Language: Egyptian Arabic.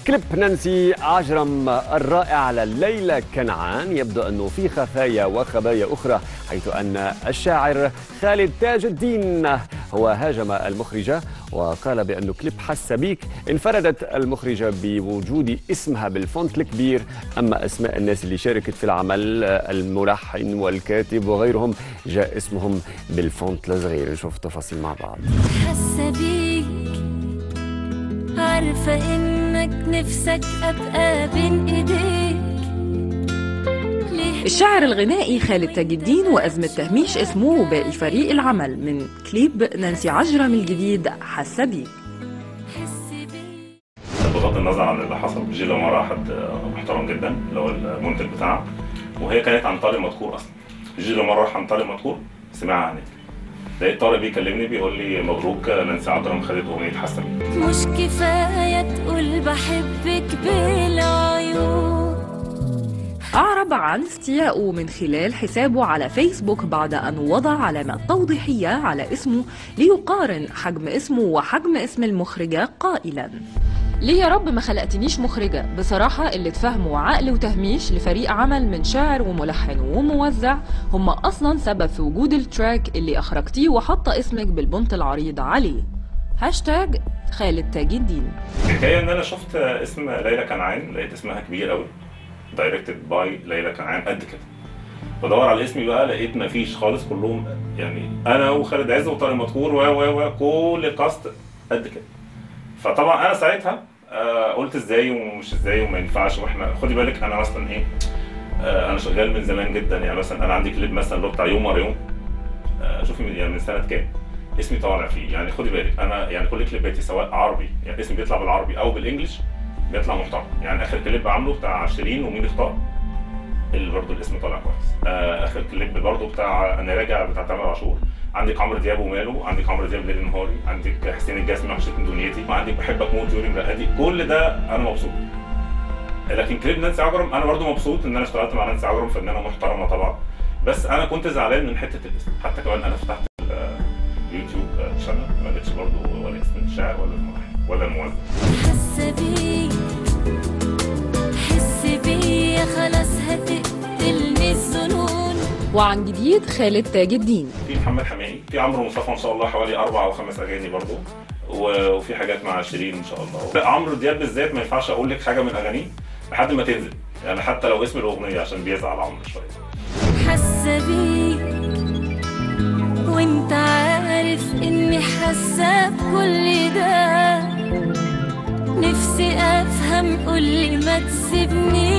كليب نانسي عجرم الرائع لليلى كنعان يبدو أنه في خفايا وخبايا أخرى حيث أن الشاعر خالد تاج الدين هو هاجم المخرجة وقال بأن كليب حس بيك انفردت المخرجة بوجود اسمها بالفونت الكبير أما أسماء الناس اللي شاركت في العمل الملحن والكاتب وغيرهم جاء اسمهم بالفونت الصغير نشوف تفاصيل مع بعض حاسه بيك عارفه انك نفسك ابقى بين ايديك ليه الشاعر الغنائي خالد تاج الدين وأزمة تهميش اسمه وباقي فريق العمل من كليب نانسي عجرم الجديد حاسة بيك حس بيك بغض النظر عن اللي حصل جيلا مرة حد محترم جدا اللي هو المنتج بتاعها وهي كانت عن طارق مدكور اصلا جيلا مرة راح عن طارق مدكور سمعها عني لقيت طارق بيكلمني بيقول لي مبروك نانسي عجرم خدت اغنيه حاسه بيك مش كفايه تقول بحبك بالعيون أعرب عن استيائه من خلال حسابه على فيسبوك بعد أن وضع علامات توضيحية على اسمه ليقارن حجم اسمه وحجم اسم المخرجة قائلا ليه يا رب ما خلقتنيش مخرجة بصراحة اللي تفهموا عقل وتهميش لفريق عمل من شاعر وملحن وموزع هم أصلا سبب في وجود التراك اللي أخرجتيه وحاطة اسمك بالبنط العريض عليه هاشتاج خالد تاج الدين الحكايه ان انا شفت اسم ليلى كنعان لقيت اسمها كبير قوي دايركتد باي ليلى كنعان قد كده بدور على اسمي بقى لقيت مفيش خالص كلهم يعني انا وخالد عز وطارق مدكور و و و كل الكاست قد كده فطبعا انا ساعتها آه قلت ازاي ومش ازاي وما ينفعش واحنا خدي بالك انا مثلا ايه آه انا شغال من زمان جدا يعني مثلا انا عندي كليب مثلا اللي هو بتاع يوم ورا يوم آه شوفي من يعني من سنه كام اسمي طالع فيه يعني خدي بالك انا يعني كل كليباتي سواء عربي يعني اسمي بيطلع بالعربي او بالانجلش بيطلع محترم يعني اخر كليب عامله بتاع شيرين ومين اختار اللي برضه الاسم طالع كويس آه اخر كليب برضه بتاع انا راجع بتاع تامر عاشور عندك عمرو دياب وماله عندك عمرو دياب ليل نهاري عندك حسين الجسمي وحشة من دنيتي وعندك بحبك موت يوري مرقدي كل ده انا مبسوط لكن كليب نانسي عجرم انا برضه مبسوط ان انا اشتغلت مع نانسي عجرم فنانه محترمه طبعا بس انا كنت زعلان من حته الاسم حتى كمان انا فتحت ال- اليوتيوب شانل ما لقيتش برضه ولا اسم الشاعر ولا الملحن ولا الموزع حاسه بيك حس بيا خلاص هتقتلني الظنون وعن جديد خالد تاج الدين في محمد حمائي في عمرو مصطفى ان شاء الله حوالي اربع او خمس اغاني برضه و- وفي حاجات مع شيرين ان شاء الله لا عمرو دياب بالذات ما ينفعش اقول لك حاجه من اغانيه لحد ما تنزل يعني حتى لو اسم الاغنيه عشان بيزعل عمرو شويه حاسه بيك وانت عارف اني حاسه بكل ده نفسي افهم قولي ما تسيبني